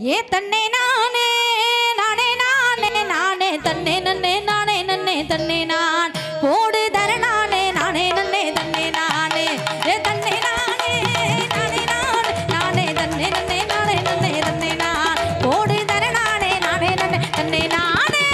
ஏ தன்னை நானே நானே நானே நானே தன்னை நன்னே நானே நன்னே தன்னை நான் போடு தர நானே நானே நன்னே தன்னை நானே ஏ தன்னை நானே நானே நானே நானே தன்னை நன்னே நானே நன்னே தன்னை நான் போடு தர நானே நானே நன்னே தன்னை நானே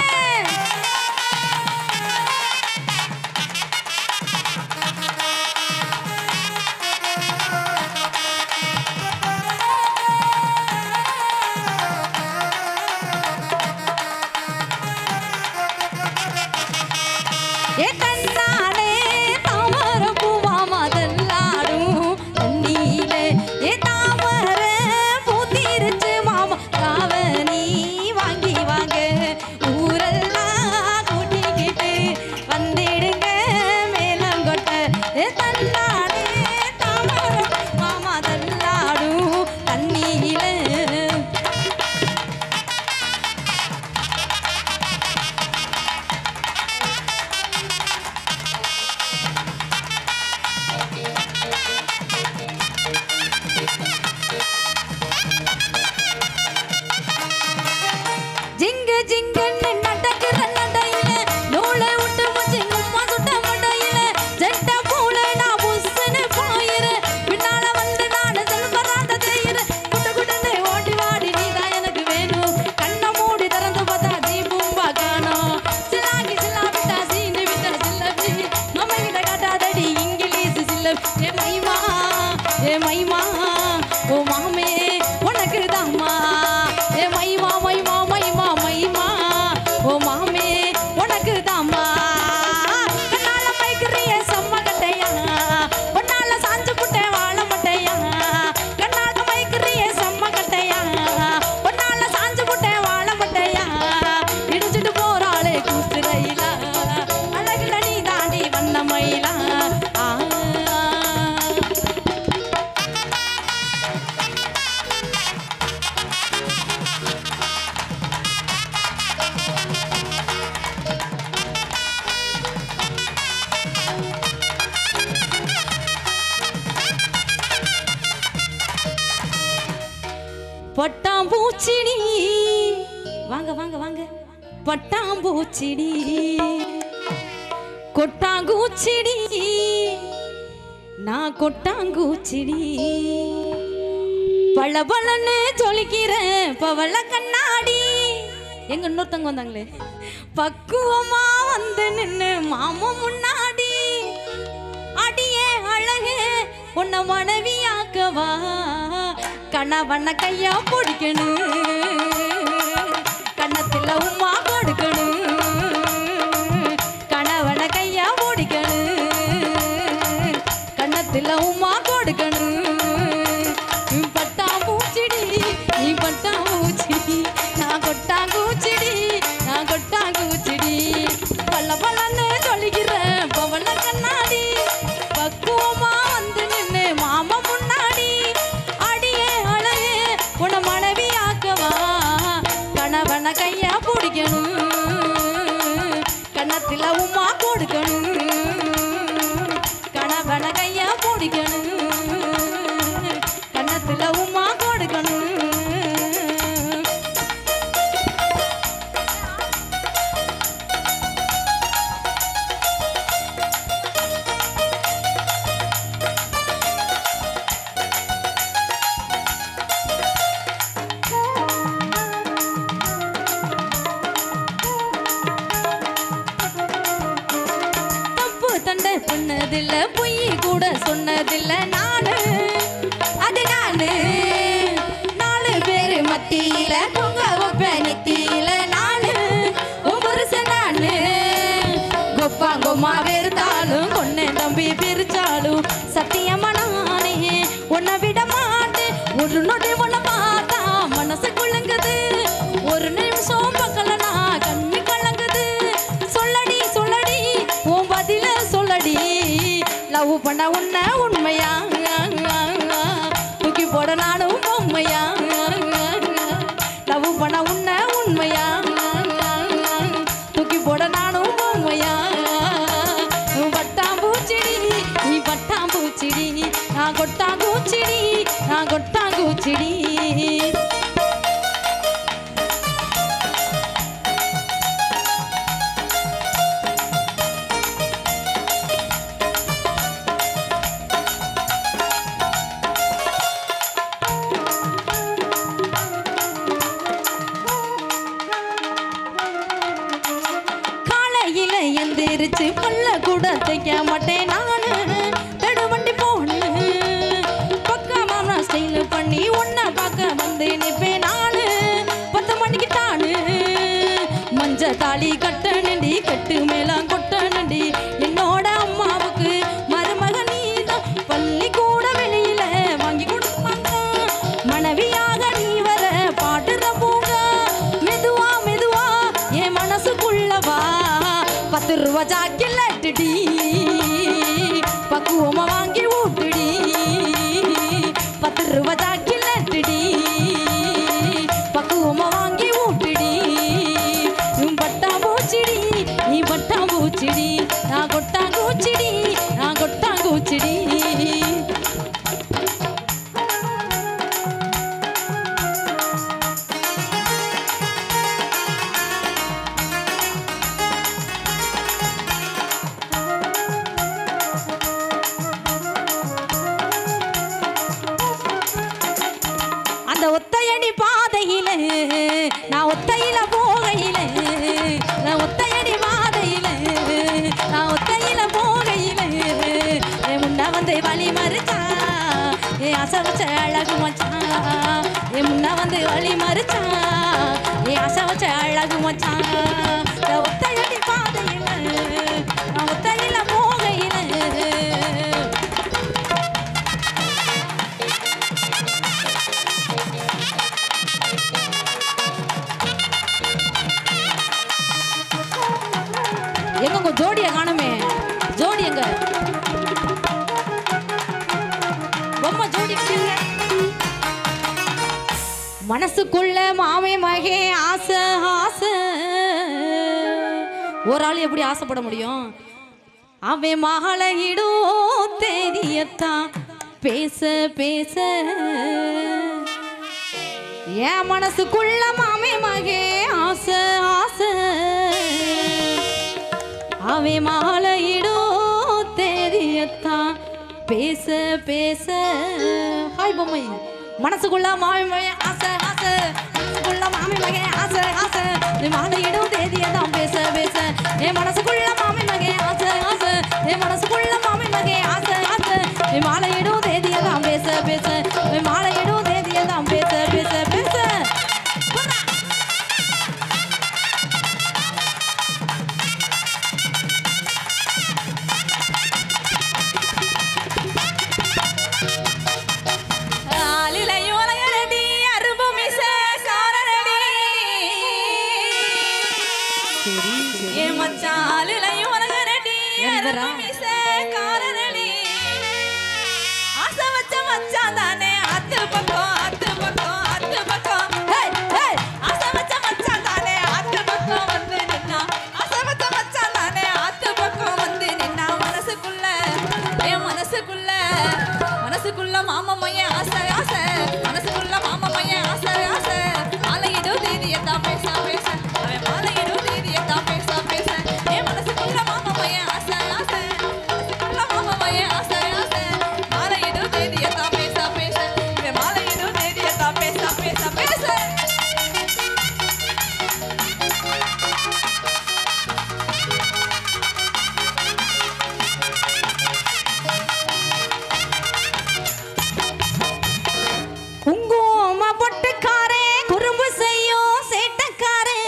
ஏ தன்னாலே தாமர பூவாமா தள்ளாடும் தண்ணீலே ஏ தாமர பூத்திருச்சு மாமா தாவணி வாங்கி வாங்க ஊரெல்லாம் கூட்டிக்கிட்டு வந்திடுங்க மேலங்கொட்ட ஏ தன்னாலே தாமர பூவாமா தள்ளாடும் தண்ணீலே ஜிங்க ஜிங்கன்னு நடக்கிற நடையில நூலை விட்டு முச்சி உம்மா சுட்ட மடையில ஜெட்ட பூல நான் புஸ்ஸுன்னு போயிரு பின்னால வந்து நான் செல்வராட்ட செய்யிரு குட்ட குட்டன்னு ஓடி வாடி நீதான் எனக்கு வேணும் கண்ணை மூடி திறந்து பார்த்தா தீபம் பார்க்கணும் சிலாங்கி சில்லா விட்டா சீனு விட்டா சில்லபி நம்ம கிட்ட காட்டாதடி இங்கிலீஷ் சில்லப் ஏ மைமா ஏ மைமா ஓ மாமே உனக்கு தாம்மா ஏ மைமா மைமா மைமா மைமா ஓ மாமே உனக்கு தாம்மா கண்ணால மைக்கிறிய செம்ம கட்டையா பொன்னால சாஞ்சு புட்டை வாழ மட்டையா கண்ணால மைக்கிறிய செம்ம கட்டையா பொன்னால சாஞ்சு புட்டை வாழ மட்டையா இடிச்சிட்டு போறாளே கூத்து ரயிலா அழகுல நீ தாண்டி வந்த மயிலா ஆ பட்டாம்பூச்சிடி வாங்க வாங்க வாங்க பட்டாம்பூச்சிடி கொட்டாங்கூச்சிடி நான் கொட்டாங்கூச்சிடி பல பலன்னு ஜொலிக்கிற பவள கண்ணாடி எங்க இன்னொருத்தவங்க வந்தாங்களே பக்குவமா வந்து நின்னு மாமன் முன்னாடி அடியே அழகு உன்னை மனைவியாக்கவா கணவன கையா பிடிக்கணும் கண்ணத்துல உமா கொடுக்கணும் கணவன கையா பிடிக்கணும் கண்ணத்துல உமா கொடுக்கணும் நீ பட்டாம்பூச்சிடி நீ பட்டாம்பூச்சிடி நான் கொட்டாங்கூச்சிடி நான் கொட்டாங்கூச்சிடி பல்ல பல்லன்னு சொல்லிக்கிற பவள கண்ணாடி பக்குவமா வந்து நின்னு மாமா முன்னாடி அடியே அழகு உன மனைவி ஆக்கவா கணவன கையா பிடிக்கணும் கண்ணத்துல உமா கொடுக்கணும் கணவன கையா பிடிக்கணும் கண்ணத்துல உமா கொடுக்கணும் தப்பு தண்டை பண்ணதில்ல பொய் கூட சொன்னதில்ல நானு அது நானு நாலு பேரு மத்தியில பொங்க வைப்பேன் நெத்தியில நானு ஒவ்வொரு நானு கொப்பாங்கொம்மா வெறுத்தாலும் கொன்னை தம்பி பிரிச்சாலும் சத்தியமா நானே உன்னை விட மாட்டேன் ஒரு நொடி உன்னை பார்த்தா மனசு குலுங்குது ஒரு நிமிஷம் பார்க்கலனா கண்ணு கலங்குது சொல்லடி சொல்லடி உன் பதில சொல்லடி லவ் பண்ண உன்ன உண்மையா தூக்கி போட நானும் பொம்மையா லவ் பண்ண உன்ன உண்மையா தூக்கி போட நானும் பொம்மையா பட்டாம்பூச்சிடி நீ பட்டாம்பூச்சிடி நான் கொட்டாங்கூச்சிடி நான் கொட்டாங்கூச்சிடி வந்துருச்சு பல்ல கூட தைக்க மாட்டேன் நானு தடு வண்டி போனு பக்கமா நான் ஸ்டைல் பண்ணி உன்னை பார்க்க வந்து நிப்பேன் நானு பத்து மணிக்கு தானு மஞ்ச தாலி கட்ட நண்டி கட்டு மேலாம் கொட்ட நண்டி என்னோட அம்மாவுக்கு மருமக நீதான் பள்ளி கூட வெளியில வாங்கி கொடுப்பாங்க மனைவியாக நீ வர பாடுற பூங்க மெதுவா மெதுவா என் மனசுக்குள்ளவா பத்து ரூபா ஜாக்கிலட்டுடி பக்குவமா வாங்கி ஊட்டுடி பத்து ரூபா ஜாக்கிலட்டுடி பக்குவமா வாங்கி ஊட்டுடி உன் பட்டா பூச்சிடி நீ பட்டா பூச்சிடி நான் கொட்டா கூச்சிடி நான் கொட்டா கூச்சிடி அந்த ஒத்தையடி பாதையில நான் ஒத்தையில போகையில நான் ஒத்தையடி பாதையில நான் ஒத்தையில போகையில என் முன்ன வந்து வழி மறிச்சா என் அசை வச்ச அழகு மச்சான் என் முன்ன வந்து வழி மறிச்சா என் அசை வச்ச அழகு மச்சான் இந்த ஒத்தையடி பாதையில நான் ஒத்தையில போகையில எங்க உங்க ஜோடிய காணுமே ஜோடி எங்க பொம்மை ஜோடி எங்க? மனசுக்குள்ள மாமே மகே ஆசை ஆசை ஒரு ஆள் எப்படி ஆசைப்பட முடியும் அவன் மகளிடும் தெரியத்தான் பேச பேச என் மனசுக்குள்ள மாமே மகே ஆசை ஆசை அவை மாலையிடும் தெரியத்தான் பேச பேச ஹாய் பொம்மை மனசுக்குள்ள மாமி மகன் ஆசை ஆசை மனசுக்குள்ள மாமி மகன் ஆசை ஆசை நீ மாலையிடும் தேதியதான் பேச பேச என் மனசுக்குள்ள மாமி மகன் ஆசை ஆசை என் மனசுக்குள்ள மாமி மகன் ஆசை ஆசை நீ மாலையிடும் தேதியதான் பேச பேச நீ மாலையிடும் தேதியதான் பேச பேச பேச ஆளிலையும் உலகரடி, அரும்பு மிச காரரடி. என் மச்சான் ஆளிலையும் உலகரடி, எந்தரா? அரும்பு மிச காரரடி. ஆசை வச்ச மச்சான் தானே, ஆத்து பக்கம், ஆத்து பக்கம், ஆத்து பக்கம். Hey, hey. ஆசை வச்ச மச்சான் தானே, ஆத்து பக்கம் வந்து நின்னா. ஆசை வச்ச மச்சான் தானே, ஆத்து பக்கம் வந்து நின்னா. மனசுக்குள்ள என் மனசுக்குள்ள மனசுக்குள்ள மாமா மையன் ஆசை ஆசை மனசுக்குள்ள மாமா மையன் ஆசை ஆசை மாலையிடும் தேதியத்தான் பேச பேச அவன் மாலையிடும் தேதியத்தான் பேச பேச என் மனசுக்குள்ள மாமா மையன் ஆசை ஆசை மனசுக்குள்ள மாமா மையன் ஆசை ஆசை மாலையிடும் தேதியத்தான் பேச பேச இவன் மாலையிடும் தேதியத்தான் பேச பேச பேச குங்கும பொட்டுக்காரே குறும்பு செய்யும் சேட்டக்காரே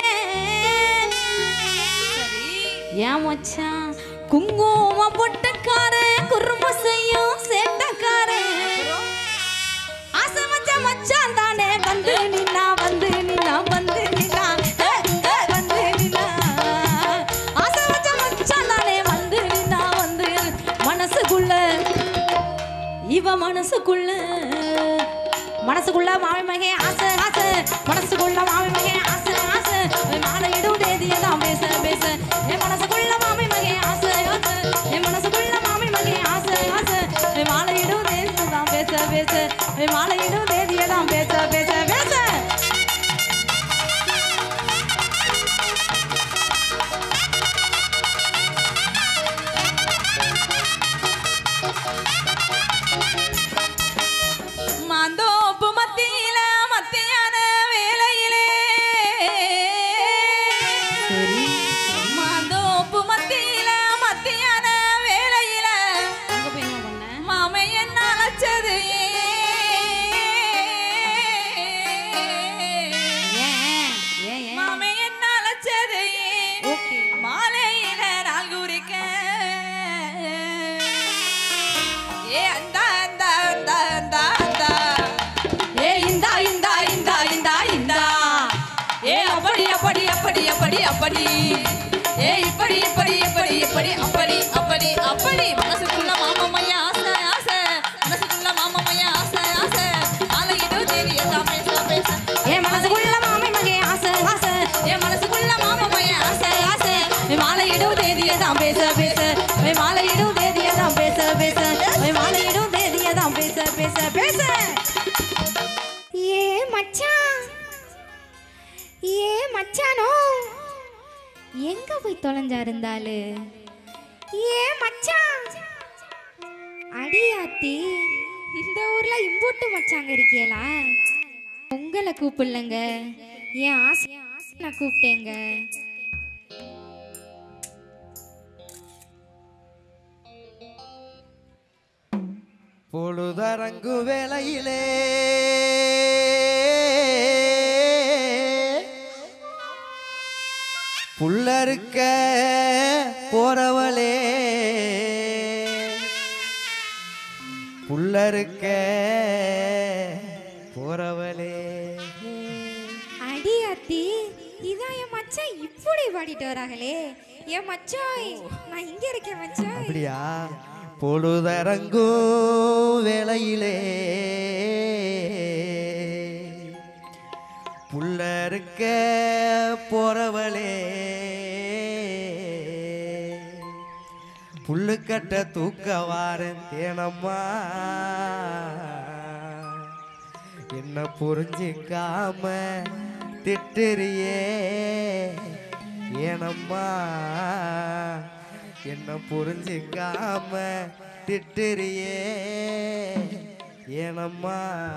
ஏன் மச்சான் குங்கும பொட்டுக்காரே குறும்பு செய்யும் சேட்டக்காரே ஆசை வச்ச மச்சான் தானே வந்து நின்னா வந்து நின்னா வந்து நின்னா ஏ, ஏ, வந்து நின்னா ஆசை வச்ச மச்சான் தானே வந்து நின்னா வந்து மனசுக்குள்ள இவ மனசுக்குள்ள மனசுக்குள்ள மாமி மகே ஆசை ஆசை மனசுக்குள்ள மாமி மகே ஆசை ஆசை என் மாலையிடும் தேதியதான் பேச பேச என் மனசுக்குள்ள மாமி மகே ஆசை ஆசை என் மனசுக்குள்ள மாமி மகே ஆசை ஆசை என் மாலையிடும் தேதியதான் பேச பேச என் மாலையிடும் தேதியதான் பேச பேச பேச மாந்தோப்பு மத்தியில மத்தியான வேலையிலே அப்படி ஏ இப்படி இப்படி இப்படி இப்படி அப்படி அப்படி அப்படி மனசுக்குள்ள மாமம்மையா ஆசை ஆசை மனசுக்குள்ள மாமம்மையா ஆசை ஆசை மாலையிடோ தேவி எல்லாம் பேச பேச என் மனசுக்குள்ள மாமை மகே ஆசை ஆசை என் மனசுக்குள்ள மாமம்மையா ஆசை ஆசை மாலையிடும் தேதியை தான் பேச பேச மெய் மாலையிடும் தேதியை தான் பேச பேச மெய் மாலையிடும் தேதியை தான் பேச பேச பேச ஏ மச்சான் ஏ மச்சானோ எங்க போய் தொலைஞ்சா இருந்தாலு ஏ மச்சான் அடியாத்தி இந்த ஊர்ல இம்புட்டு மச்சாங்க இருக்கியலா உங்களை கூப்பிடலங்க ஏன் ஆசை நான் கூப்பிட்டேங்க பொழுதரங்கு வேளையிலே புல்லறுக்க போறவளே புல்லறுக்க போறவளே அடியாத்தி இதான் என் மச்சான் இப்படி பாடிட்டு வராங்களே என் மச்சாய் நான் இங்க இருக்கேன் மச்சாய் அப்படியா பொழுதரங்கும் வேளையிலே புல்லறுக்க போறவளே புல்லுக்கட்ட தூக்க வாரன் தேனம்மா என்ன புரிஞ்சிக்காம திட்டுறியே ஏனம்மா என்ன புரிஞ்சிக்காம திட்டுறியே ஏனம்மா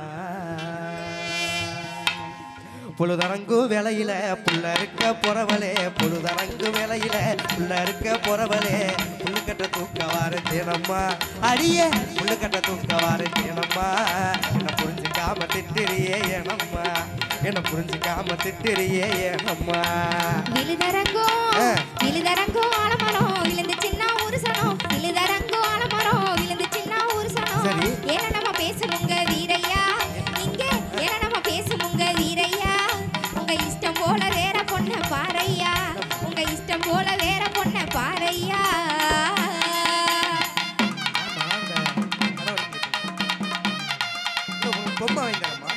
பொழுதரங்கு வேலையில புள்ள இருக்க போறவளே பொழுதரங்கு வேலையில புள்ள இருக்க போறவளே புல்லுக்கட்ட தூக்க வார தேனம்மா அடிய புல்லுக்கட்ட தூக்க வார தேனம்மா என்ன புரிஞ்சுக்காம திட்டுறியே ஏனம்மா என்ன புரிஞ்சுக்காம திட்டுறியே ஏனம்மா விழுதரங்கோ ஆ. விழுதரங்கோ ஆலமரம் விழுந்து சின்ன ஊருசனம் விழுதரங்கோ ஆலமரம் விழுந்து சின்ன ஊருசனம் சரி. ஏன நம்ம பேசணுங்க வீரையா இங்க ஏன நம்ம பேசணுங்க வீரையா உங்க இஷ்டம் போல வேற பொண்ண பாரையா உங்க இஷ்டம் போல வேற பொண்ண பாரையா ஆமா, இந்த கடவுளுக்கு இல்ல, உனக்கு பொம்மை வாங்கி தரேம்மா.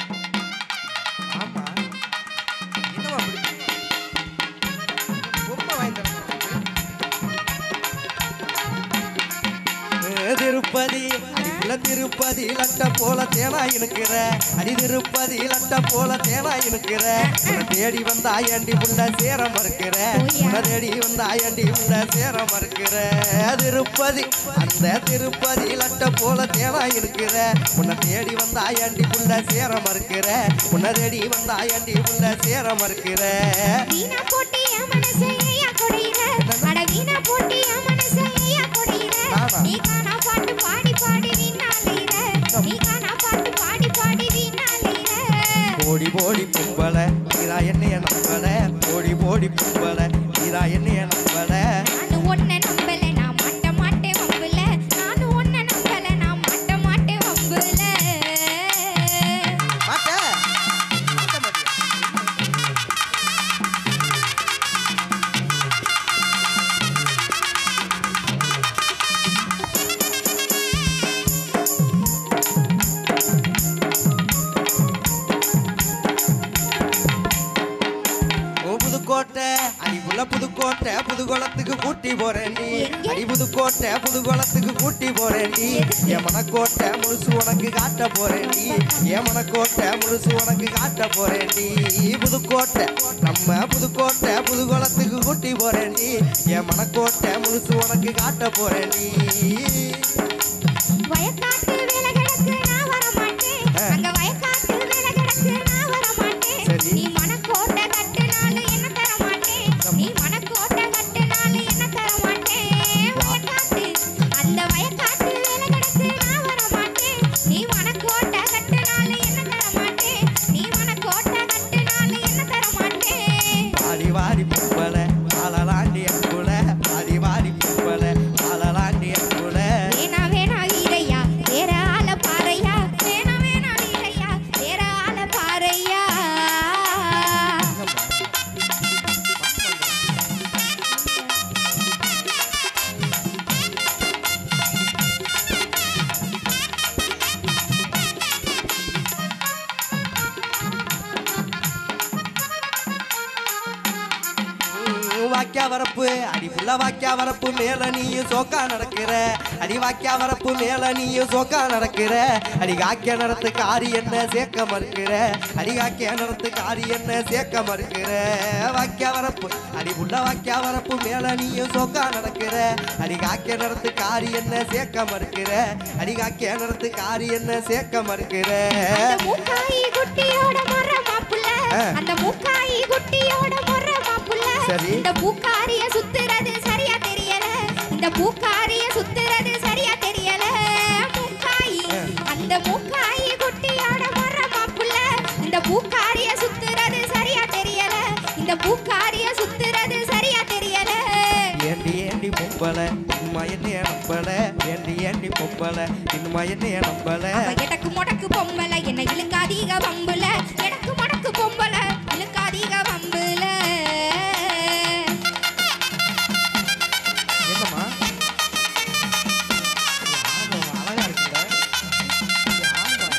ஆமா. என்னம்மா அப்படி? பொம்மை வாங்கி தரேன் ஏ, திருப்பதி அடிப்புல திருப்பதி லட்ட போல தேனா இனுக்கிற அடி திருப்பதி லட்ட போல தேனா இனுக்கிற உன்னை தேடி வந்தா ஏண்டி புள்ள சேர மறுக்கிற உன்னை தேடி வந்தா ஏண்டி புள்ள சேர மறுக்கிற திருப்பதி அந்த திருப்பதி லட்ட போல தேனா இருக்கிற உன்னை தேடி வந்தா ஏண்டி புள்ள சேர மறுக்கிற உன்னை தேடி வந்தா ஏண்டி புள்ள சேர மறுக்கிற வீணா போட்டி என் மனசை ஐயா கொடையிற அட வீணா போட்டி என் மனசை ஐயா கொடையிற ஆமா. நீ காணா பாட்டு பாடி பாடி வீணாலையிற நீ காணா பாட்டு பாடி பாடி வீணாலையிற போடி போடி பொம்பள நீரா என்னைய நம்பல போடி போடி பொம்பள நீரா என்னைய நம்பல நானும் ஒன்ன நம்பல நான் மாட்ட மாட்டேன் வம்புல நானும் ஒன்ன நம்பல நான் மாட்ட மாட்டேன் வம்புல மாட்ட மாட்ட மாட்டியா? ஓ புதுக்கோட்டை அடிப்புள்ள புதுக்கோட்டை புதுகுளத்துக்கு கூட்டி போறேன் நீ எங்க? அடி புதுக்கோட்டை புதுகுளத்துக்கு கூட்டி போறேன் நீ என் மனக்கோட்டை முழுசு உனக்கு காட்ட போறேன் நீ என் மனக்கோட்டை முழுசு உனக்கு காட்ட போறேன் நீ புதுக்கோட்டை நம்ம புதுக்கோட்டை புதுகுளத்துக்கு கூட்டி போறேன் நீ என் மனக்கோட்டை முழுசு உனக்கு காட்ட போறேன் நீ வயக்காட்டு வேலை கிடக்கு நான் வர மாட்டேன் ஆ. அங்க வயக்காட்டு வேலை கிடக்கு நான் வர மாட்டேன் சரி. நீ மனக்கோட்டை கட்டுனாலும் என்ன தர மாட்டேன் நீ மனக்கோட்டை கட்டுனாலும் என்ன தர மாட்டேன் வயக்காட்டு அந்த வயக்காட்டு வேலை கிடக்கு நான் வர மாட்டேன் நீ மனக்கோட்டை கட்டுனாலும் என்ன தர மாட்டேன் நீ மனக்கோட்டை கட்டுனாலும் என்ன தர மாட்டேன் வாடி வாடி பொம்பளை ஆளலாண்டி அங்குல வாடி வாடி பொம்பளை ஆளலாண்டி அங்குல வேணா அடி புள்ள வாக்கியா வரப்பு மேல நீயும் சோக்கா நடக்கிற அடி வாக்கியா வரப்பு மேல நீயும் சோக்கா நடக்கிற அடி காக்கிய நடத்து காரி என்ன சேர்க்க மறுக்கிற அடி காக்கிய நடத்து காரி என்ன சேர்க்க மறுக்கிற வாக்கியா வரப்பு அடி புள்ள வாக்கியா வரப்பு மேல நீயும் சோக்கா நடக்கிற அடி காக்கிய நடத்து காரி என்ன சேர்க்க மறுக்கிற அடி காக்கிய நடத்து காரி என்ன சேர்க்க மறுக்கிற அந்த மூக்காயி குட்டியோட மொற மாப்புள்ள ஆ. அந்த மூக்காயி குட்டியோட மொற மாப்புள்ள சரி. இந்த பூக்காரிய சுத்துறது சரியா தெரியல இந்த பூக்காரிய சுத்துறது சரியா தெரியல மூக்காயி ஆ. அந்த மூக்காயி குட்டியோட மொற மாப்புள்ள இந்த பூக்காரிய சுத்துறது சரியா தெரியல இந்த பூக்காரிய சுத்துறது சரியா தெரியல ஏண்டி ஏண்டி பொம்பளை இன்னுமா என்னைய நம்பல ஏண்டி ஏண்டி பொம்பளை இன்னுமா என்னைய நம்பல அவ எடக்கு முடக்கு பொம்பளை என்ன இழுக்காதீக வம்புல எடக்கு முடக்கு பொம்பளை இழுக்காதீக வம்புல என்னம்மா ஆமாம்மா, அழகா இருக்குல்ல? ஆமா.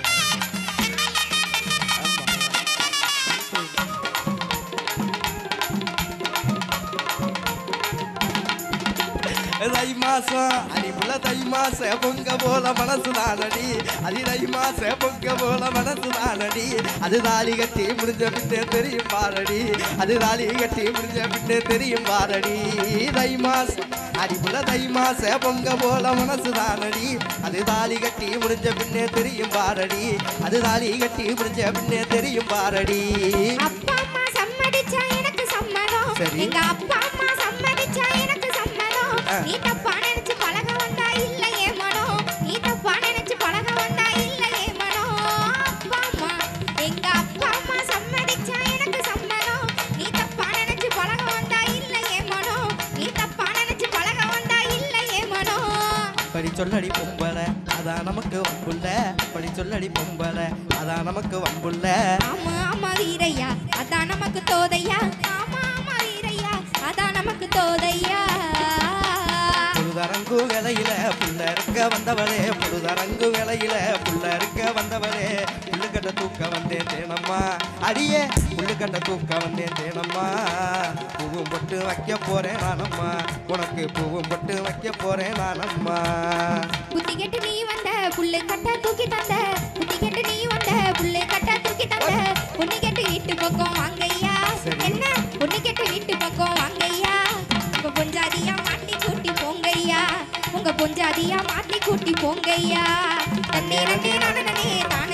தை மாசம் அடிப்புல தை மாச பொங்க போல மனசு தானடி அடி தை மாச பொங்க போல மனசு தானடி அது தாலி கட்டி முடிஞ்ச பின்னே தெரியும் பாரடி அது தாலி கட்டி முடிஞ்ச பின்னே தெரியும் பாரடி தை மாசம் அடிப்புல தை மாச பொங்க போல மனசு தானடி அது தாலி கட்டி முடிஞ்ச பின்னே தெரியும் பாரடி அது தாலி கட்டி முடிஞ்ச பின்னே தெரியும் பாரடி அப்பா அம்மா சம்மதிச்சா எனக்கு சம்மதம் சரி. எங்க அப்பா அம்மா சம்மதிச்சா எனக்கு சம்மதம் ஆ. நீ தப்பா நினைச்சு பழக வந்தா இல்ல ஏ மனம் நீ தப்பா நினைச்சு பழக வந்தா இல்ல ஏ மனம் அப்பா அம்மா எங்க அப்பா அம்மா சம்மதிச்சா எனக்கு சம்மதம் நீ தப்பா நினைச்சு பழக வந்தா இல்ல ஏ மனம் நீ தப்பா நினைச்சு பழக வந்தா இல்ல ஏ மனம் படி சொல்லடி பொம்பளை அதான் நமக்கு வம்புள்ள படி சொல்லடி பொம்பளை அதான் நமக்கு வம்புள்ள ஆமா ஆமா வீரையா அதான் நமக்கு தோதையா ஆமா ஆமா வீரையா அதான் நமக்கு தோதையா புழுதரங்கு வேலையில புள்ள இருக்க வந்தவளே புழுதரங்கு வேலையில புள்ள இருக்க வந்தவளே புள்ளுக்கட்ட தூக்க வந்தேன் தேனம்மா அடியே புள்ளுக்கட்ட தூக்க வந்தேன் தேனம்மா பூவும் பொட்டு வைக்க போறேன் நானம்மா உனக்கு பூவும் பொட்டு வைக்க போறேன் நானம்மா புத்தி கெட்டு நீ வந்த புல்லு கட்ட தூக்கி தந்த புத்தி கெட்டு நீ வந்த புல்லு கட்ட தூக்கி தந்த பொண்ணு கெட்டு வீட்டு பக்கம் வாங்கய்யா சரி. என்ன பொண்ணு கெட்டு வீட்டு பக்கம் வாங்கய்யா உங்க பொஞ்சாதியா மாட்டி கூட்டி போங்கய்யா உங்க பொஞ்சாதியா மாட்டி கூட்டி போங்கய்யா தன்னே நன்னே நானே தானே